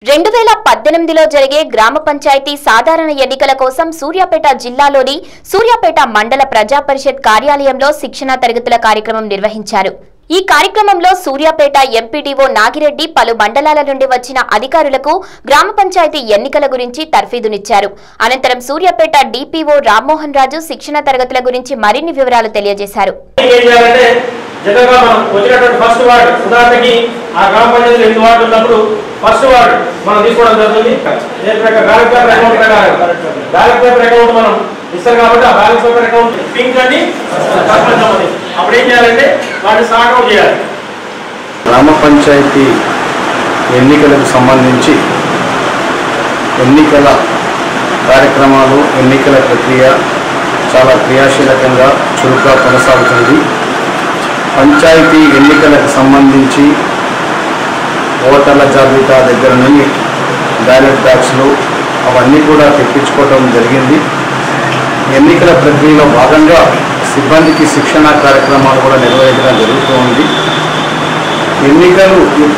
రెండు వేల పద్దెనిమిదిలో జరిగే గ్రామ పంచాయతీ సాధారణ ఎన్నికల కోసం సూర్యాపేట జిల్లాలోని సూర్యాపేట మండల ప్రజా పరిషత్ కార్యాలయంలో శిక్షణా తరగతుల కార్యక్రమం నిర్వహించారు ఈ కార్యక్రమంలో సూర్యాపేట ఎంపీడీఓ నాగిరెడ్డి పలు మండలాల నుండి వచ్చిన అధికారులకు గ్రామ పంచాయతీ ఎన్నికల గురించి తర్ఫీదునిచ్చారు అనంతరం సూర్యాపేట డిపిఓ రామ్మోహన్ రాజు శిక్షణా తరగతుల గురించి మరిన్ని వివరాలు తెలియజేశారు ఏం చేయాలంటే జనరల్గా మనం వచ్చినటువంటి ఫస్ట్ వార్డ్ ఉదాహరణకి ఆ గ్రామ పంచాయతీలో ఎనిమిది వార్డు ఉన్నప్పుడు ఫస్ట్ వార్డ్ మనం తీసుకోవడం జరుగుతుంది ఏ ప్రకారం బ్యాలెట్ పేపర్ అకౌంట్ ప్రకారం బ్యాలెట్ పేపర్ అకౌంట్ మనం ఇస్తారు కాబట్టి ఆ బ్యాలెట్ పేపర్ అకౌంట్ పింక్ అని సర్పంచ్ అవ్వాలి అప్పుడు ఏం చేయాలంటే వాటిని సార్ట్ అవుట్ చేయాలి గ్రామ పంచాయతీ ఎన్నికలకు సంబంధించి ఎన్నికల కార్యక్రమాలు ఎన్నికల ప్రక్రియ చాలా క్రియాశీలకంగా చురుగ్గా కొనసాగుతుంది పంచాయతీ ఎన్నికలకు సంబంధించి ఓటర్ల జాబితా దగ్గర నుండి బ్యాలెట్ బ్యాగ్స్లు అవన్నీ కూడా తెప్పించుకోవడం జరిగింది ఎన్నికల ప్రక్రియలో భాగంగా సిబ్బందికి శిక్షణ కార్యక్రమాలు కూడా నిర్వహించడం జరుగుతూ ఉంది ఎన్నికలు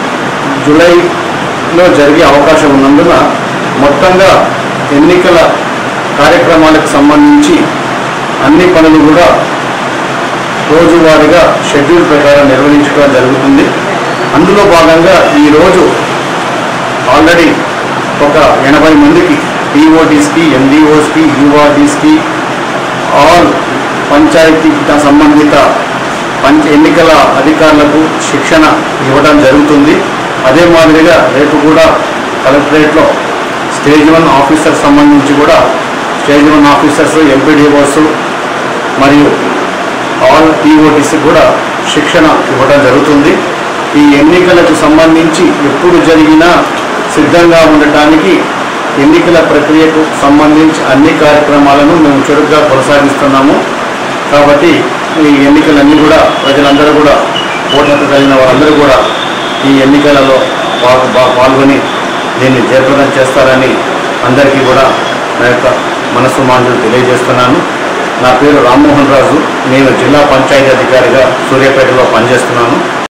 జూలైలో జరిగే అవకాశం ఉన్నందున మొత్తంగా ఎన్నికల కార్యక్రమాలకు సంబంధించి అన్ని పనులు కూడా రోజువారీగా షెడ్యూల్ ప్రకారం నిర్వహించడం జరుగుతుంది అందులో భాగంగా ఈరోజు ఆల్రెడీ ఒక ఎనభై మందికి టీఓటీస్కి ఎండిఓస్కి యూఆర్డీస్కి ఆల్ పంచాయతీ సంబంధిత పంచ ఎన్నికల అధికారులకు శిక్షణ ఇవ్వడం జరుగుతుంది అదే మాదిరిగా రేపు కూడా కలెక్టరేట్లో స్టేజ్ వన్ ఆఫీసర్ సంబంధించి కూడా స్టేజ్ వన్ ఆఫీసర్స్ ఎంపీడీఓస్ మరియు ఆల్ టీఓటీసీ కూడా శిక్షణ ఇవ్వడం జరుగుతుంది ఈ ఎన్నికలకు సంబంధించి ఎప్పుడు జరిగినా సిద్ధంగా ఉండటానికి ఎన్నికల ప్రక్రియకు సంబంధించి అన్ని కార్యక్రమాలను మేము చురుగ్గా కొనసాగిస్తున్నాము కాబట్టి ఈ ఎన్నికలన్నీ కూడా ప్రజలందరూ కూడా ఓట్లకు కలిగిన వారందరూ కూడా ఈ ఎన్నికలలో పాల్- పా- పాల్గొని దీన్ని జయప్రదం చేస్తారని అందరికీ కూడా నా యొక్క మనస్సు మాంజులు తెలియజేస్తున్నాను నా పేరు రామ్మోహన్ రాజు నేను జిల్లా పంచాయతీ అధికారిగా సూర్యాపేటలో పనిచేస్తున్నాను